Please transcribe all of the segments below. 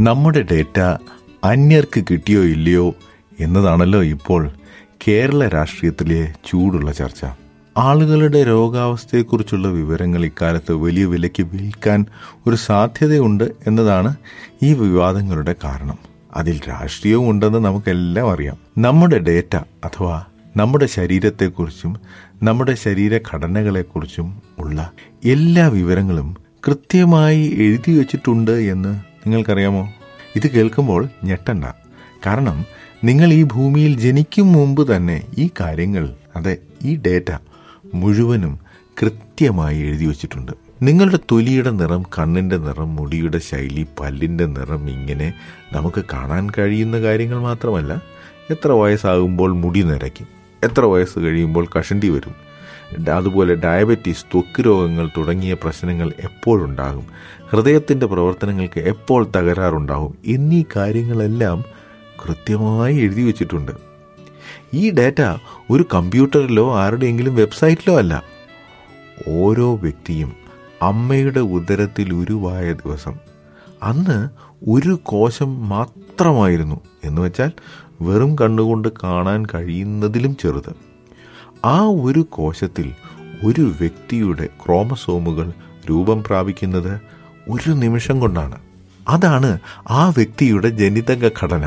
നമ്മുടെ ഡേറ്റ അന്യർക്ക് കിട്ടിയോ ഇല്ലയോ എന്നതാണല്ലോ ഇപ്പോൾ കേരള രാഷ്ട്രീയത്തിലെ ചൂടുള്ള ചർച്ച ആളുകളുടെ രോഗാവസ്ഥയെക്കുറിച്ചുള്ള വിവരങ്ങൾ ഇക്കാലത്ത് വലിയ വിലയ്ക്ക് വിൽക്കാൻ ഒരു സാധ്യതയുണ്ട് എന്നതാണ് ഈ വിവാദങ്ങളുടെ കാരണം അതിൽ രാഷ്ട്രീയവും ഉണ്ടെന്ന് നമുക്കെല്ലാം അറിയാം നമ്മുടെ ഡേറ്റ അഥവാ നമ്മുടെ ശരീരത്തെക്കുറിച്ചും നമ്മുടെ ശരീരഘടനകളെക്കുറിച്ചും ഉള്ള എല്ലാ വിവരങ്ങളും കൃത്യമായി എഴുതി വച്ചിട്ടുണ്ട് എന്ന് നിങ്ങൾക്കറിയാമോ ഇത് കേൾക്കുമ്പോൾ ഞെട്ടണ്ട കാരണം നിങ്ങൾ ഈ ഭൂമിയിൽ ജനിക്കും മുമ്പ് തന്നെ ഈ കാര്യങ്ങൾ അതെ ഈ ഡേറ്റ മുഴുവനും കൃത്യമായി എഴുതി വച്ചിട്ടുണ്ട് നിങ്ങളുടെ തൊലിയുടെ നിറം കണ്ണിന്റെ നിറം മുടിയുടെ ശൈലി പല്ലിന്റെ നിറം ഇങ്ങനെ നമുക്ക് കാണാൻ കഴിയുന്ന കാര്യങ്ങൾ മാത്രമല്ല എത്ര വയസ്സാകുമ്പോൾ മുടി നിരയ്ക്കും എത്ര വയസ്സ് കഴിയുമ്പോൾ കഷണ്ടി വരും അതുപോലെ ഡയബറ്റീസ് ത്വക്ക് രോഗങ്ങൾ തുടങ്ങിയ പ്രശ്നങ്ങൾ എപ്പോഴുണ്ടാകും ഹൃദയത്തിന്റെ പ്രവർത്തനങ്ങൾക്ക് എപ്പോൾ തകരാറുണ്ടാകും എന്നീ കാര്യങ്ങളെല്ലാം കൃത്യമായി എഴുതി വച്ചിട്ടുണ്ട് ഈ ഡാറ്റ ഒരു കമ്പ്യൂട്ടറിലോ ആരുടെയെങ്കിലും വെബ്സൈറ്റിലോ അല്ല ഓരോ വ്യക്തിയും അമ്മയുടെ ഉദരത്തിൽ ഉരുവായ ദിവസം അന്ന് ഒരു കോശം മാത്രമായിരുന്നു എന്ന് വെച്ചാൽ വെറും കണ്ണുകൊണ്ട് കാണാൻ കഴിയുന്നതിലും ചെറുത് ആ ഒരു കോശത്തിൽ ഒരു വ്യക്തിയുടെ ക്രോമസോമുകൾ രൂപം പ്രാപിക്കുന്നത് ഒരു നിമിഷം കൊണ്ടാണ് അതാണ് ആ വ്യക്തിയുടെ ജനിതക ഘടന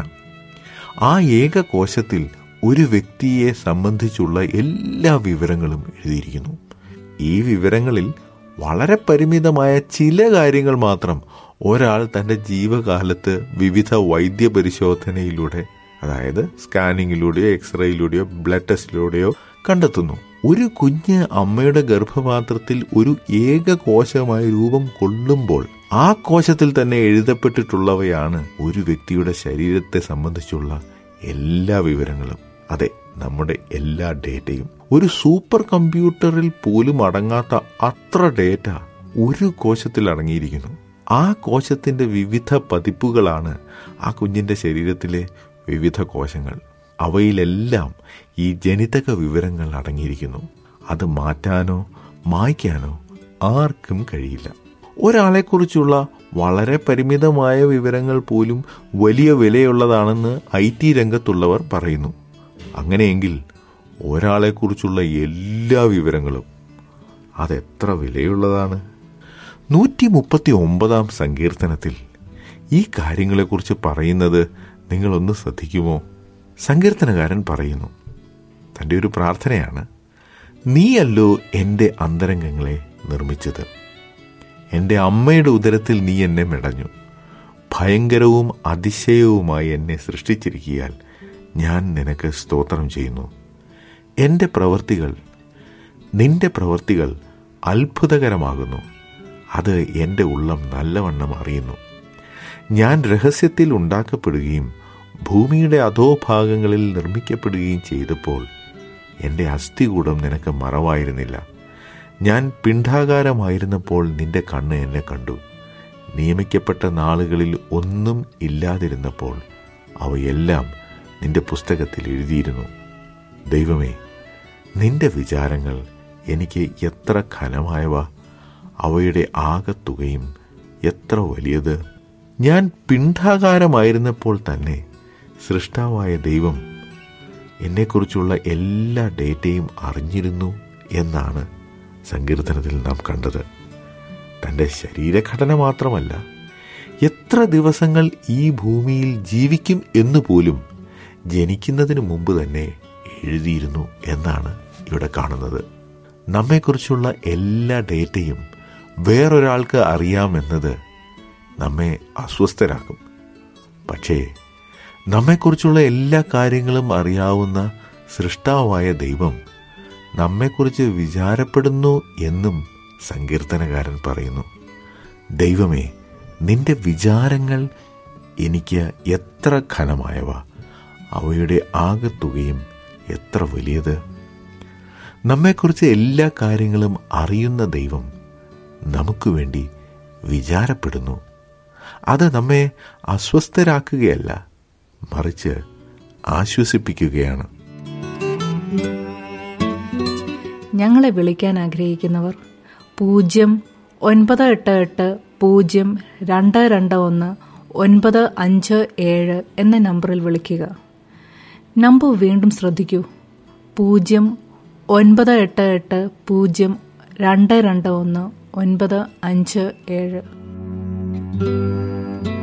ആ ഏക കോശത്തിൽ ഒരു വ്യക്തിയെ സംബന്ധിച്ചുള്ള എല്ലാ വിവരങ്ങളും എഴുതിയിരിക്കുന്നു ഈ വിവരങ്ങളിൽ വളരെ പരിമിതമായ ചില കാര്യങ്ങൾ മാത്രം ഒരാൾ തന്റെ ജീവകാലത്ത് വിവിധ വൈദ്യ പരിശോധനയിലൂടെ അതായത് സ്കാനിങ്ങിലൂടെയോ എക്സ്റേയിലൂടെയോ ബ്ലഡ് ടെസ്റ്റിലൂടെയോ കണ്ടെത്തുന്നു ഒരു കുഞ്ഞ് അമ്മയുടെ ഗർഭപാത്രത്തിൽ ഒരു ഏക കോശമായി രൂപം കൊള്ളുമ്പോൾ ആ കോശത്തിൽ തന്നെ എഴുതപ്പെട്ടിട്ടുള്ളവയാണ് ഒരു വ്യക്തിയുടെ ശരീരത്തെ സംബന്ധിച്ചുള്ള എല്ലാ വിവരങ്ങളും അതെ നമ്മുടെ എല്ലാ ഡേറ്റയും ഒരു സൂപ്പർ കമ്പ്യൂട്ടറിൽ പോലും അടങ്ങാത്ത അത്ര ഡേറ്റ ഒരു കോശത്തിൽ അടങ്ങിയിരിക്കുന്നു ആ കോശത്തിന്റെ വിവിധ പതിപ്പുകളാണ് ആ കുഞ്ഞിന്റെ ശരീരത്തിലെ വിവിധ കോശങ്ങൾ അവയിലെല്ലാം ഈ ജനിതക വിവരങ്ങൾ അടങ്ങിയിരിക്കുന്നു അത് മാറ്റാനോ മായ്ക്കാനോ ആർക്കും കഴിയില്ല ഒരാളെക്കുറിച്ചുള്ള വളരെ പരിമിതമായ വിവരങ്ങൾ പോലും വലിയ വിലയുള്ളതാണെന്ന് ഐ ടി രംഗത്തുള്ളവർ പറയുന്നു അങ്ങനെയെങ്കിൽ ഒരാളെക്കുറിച്ചുള്ള എല്ലാ വിവരങ്ങളും അതെത്ര വിലയുള്ളതാണ് നൂറ്റി മുപ്പത്തി ഒമ്പതാം സങ്കീർത്തനത്തിൽ ഈ കാര്യങ്ങളെക്കുറിച്ച് പറയുന്നത് നിങ്ങളൊന്ന് ശ്രദ്ധിക്കുമോ സങ്കീർത്തനകാരൻ പറയുന്നു തൻ്റെ ഒരു പ്രാർത്ഥനയാണ് നീയല്ലോ എൻ്റെ അന്തരംഗങ്ങളെ നിർമ്മിച്ചത് എൻ്റെ അമ്മയുടെ ഉദരത്തിൽ നീ എന്നെ മെടഞ്ഞു ഭയങ്കരവും അതിശയവുമായി എന്നെ സൃഷ്ടിച്ചിരിക്കിയാൽ ഞാൻ നിനക്ക് സ്തോത്രം ചെയ്യുന്നു എൻ്റെ പ്രവൃത്തികൾ നിന്റെ പ്രവൃത്തികൾ അത്ഭുതകരമാകുന്നു അത് എൻ്റെ ഉള്ളം നല്ലവണ്ണം അറിയുന്നു ഞാൻ രഹസ്യത്തിൽ ഉണ്ടാക്കപ്പെടുകയും ഭൂമിയുടെ അധോഭാഗങ്ങളിൽ നിർമ്മിക്കപ്പെടുകയും ചെയ്തപ്പോൾ എൻ്റെ അസ്ഥികൂടം നിനക്ക് മറവായിരുന്നില്ല ഞാൻ പിണ്ഡാകാരമായിരുന്നപ്പോൾ നിന്റെ കണ്ണ് എന്നെ കണ്ടു നിയമിക്കപ്പെട്ട നാളുകളിൽ ഒന്നും ഇല്ലാതിരുന്നപ്പോൾ അവയെല്ലാം നിന്റെ പുസ്തകത്തിൽ എഴുതിയിരുന്നു ദൈവമേ നിന്റെ വിചാരങ്ങൾ എനിക്ക് എത്ര ഘനമായവ അവയുടെ ആകത്തുകയും എത്ര വലിയത് ഞാൻ പിണ്ഡാകാരമായിരുന്നപ്പോൾ തന്നെ സൃഷ്ടാവായ ദൈവം എന്നെക്കുറിച്ചുള്ള എല്ലാ ഡേറ്റയും അറിഞ്ഞിരുന്നു എന്നാണ് സങ്കീർത്തനത്തിൽ നാം കണ്ടത് തൻ്റെ ശരീരഘടന മാത്രമല്ല എത്ര ദിവസങ്ങൾ ഈ ഭൂമിയിൽ ജീവിക്കും എന്ന് പോലും ജനിക്കുന്നതിന് മുമ്പ് തന്നെ എഴുതിയിരുന്നു എന്നാണ് ഇവിടെ കാണുന്നത് നമ്മെക്കുറിച്ചുള്ള എല്ലാ ഡേറ്റയും വേറൊരാൾക്ക് അറിയാമെന്നത് നമ്മെ അസ്വസ്ഥരാക്കും പക്ഷേ നമ്മെക്കുറിച്ചുള്ള എല്ലാ കാര്യങ്ങളും അറിയാവുന്ന സൃഷ്ടാവായ ദൈവം നമ്മെക്കുറിച്ച് വിചാരപ്പെടുന്നു എന്നും സങ്കീർത്തനകാരൻ പറയുന്നു ദൈവമേ നിന്റെ വിചാരങ്ങൾ എനിക്ക് എത്ര ഘനമായവ അവയുടെ ആകത്തുകയും എത്ര വലിയത് നമ്മെക്കുറിച്ച് എല്ലാ കാര്യങ്ങളും അറിയുന്ന ദൈവം നമുക്ക് വേണ്ടി വിചാരപ്പെടുന്നു അത് നമ്മെ അസ്വസ്ഥരാക്കുകയല്ല മറിച്ച് ആശ്വസിപ്പിക്കുകയാണ് ഞങ്ങളെ വിളിക്കാൻ ആഗ്രഹിക്കുന്നവർ പൂജ്യം ഒൻപത് എട്ട് എട്ട് പൂജ്യം രണ്ട് രണ്ട് ഒന്ന് ഒൻപത് അഞ്ച് ഏഴ് എന്ന നമ്പറിൽ വിളിക്കുക നമ്പർ വീണ്ടും ശ്രദ്ധിക്കൂ പൂജ്യം ഒൻപത് എട്ട് എട്ട് പൂജ്യം രണ്ട് രണ്ട് ഒന്ന് ഒൻപത് അഞ്ച് ഏഴ്